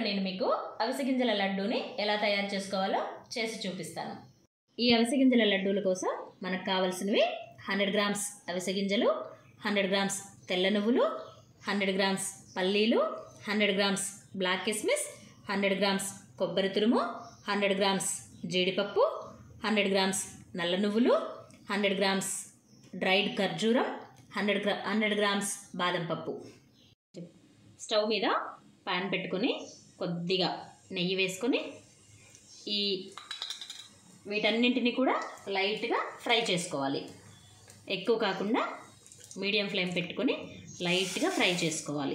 నేను మీకు అవిసె గింజల లడ్డూని ఎలా తయారు చేసుకోవాలో చేసి చూపిస్తాను ఈ అవిసె గింజల లడ్డూల కోసం మనకు కావాల్సినవి హండ్రెడ్ గ్రామ్స్ అవిసె గింజలు హండ్రెడ్ గ్రామ్స్ తెల్ల నువ్వులు హండ్రెడ్ గ్రామ్స్ పల్లీలు హండ్రెడ్ గ్రామ్స్ బ్లాక్ కిస్మిస్ హండ్రెడ్ గ్రామ్స్ కొబ్బరి తురుము హండ్రెడ్ గ్రామ్స్ జీడిపప్పు హండ్రెడ్ గ్రామ్స్ నల్ల నువ్వులు హండ్రెడ్ గ్రామ్స్ డ్రైడ్ ఖర్జూరం హండ్రెడ్ గ్రా హండ్రెడ్ గ్రామ్స్ బాదం పప్పు స్టవ్ మీద పాన్ పెట్టుకొని కొద్దిగా నెయ్యి వేసుకొని ఈ వీటన్నింటినీ కూడా లైట్గా ఫ్రై చేసుకోవాలి ఎక్కువ కాకుండా మీడియం ఫ్లేమ్ పెట్టుకొని లైట్గా ఫ్రై చేసుకోవాలి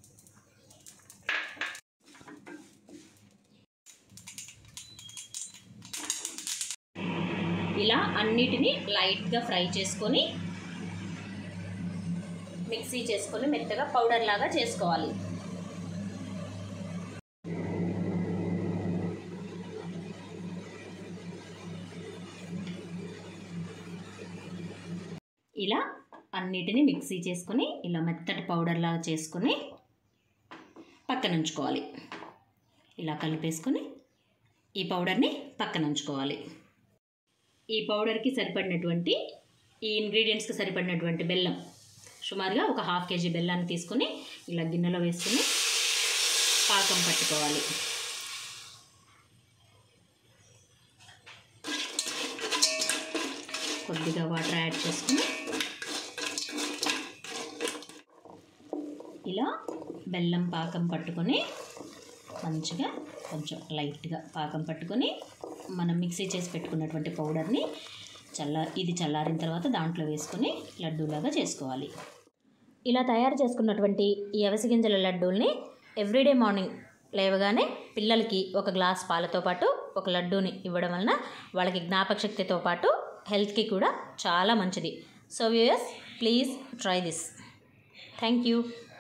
ఇలా అన్నిటినీ లైట్గా ఫ్రై చేసుకొని మిక్సీ చేసుకొని మెత్తగా పౌడర్ లాగా చేసుకోవాలి ఇలా అన్నిటినీ మిక్సీ చేసుకొని ఇలా మెత్తటి పౌడర్ లాగా చేసుకొని పక్కన ఉంచుకోవాలి ఇలా కలిపేసుకొని ఈ పౌడర్ని పక్కన ఉంచుకోవాలి ఈ పౌడర్కి సరిపడినటువంటి ఈ ఇంగ్రీడియంట్స్కి సరిపడినటువంటి బెల్లం సుమారుగా ఒక హాఫ్ కేజీ బెల్లాన్ని తీసుకొని ఇలా గిన్నెలో వేసుకొని పాకం పట్టుకోవాలి కొద్దిగా వాటర్ యాడ్ చేసుకుని ఇలా బెల్లం పాకం పట్టుకొని మంచిగా కొంచెం లైట్గా పాకం పట్టుకొని మనం మిక్సీ చేసి పెట్టుకున్నటువంటి పౌడర్ని చల్ల ఇది చల్లారిన తర్వాత దాంట్లో వేసుకొని లడ్డూలాగా చేసుకోవాలి ఇలా తయారు చేసుకున్నటువంటి ఈ అవిసె గింజల లడ్డూల్ని ఎవ్రీడే మార్నింగ్ లేవగానే పిల్లలకి ఒక గ్లాస్ పాలతో పాటు ఒక లడ్డూని ఇవ్వడం వలన వాళ్ళకి జ్ఞాపక శక్తితో పాటు హెల్త్కి కూడా చాలా మంచిది so viewers please try this thank you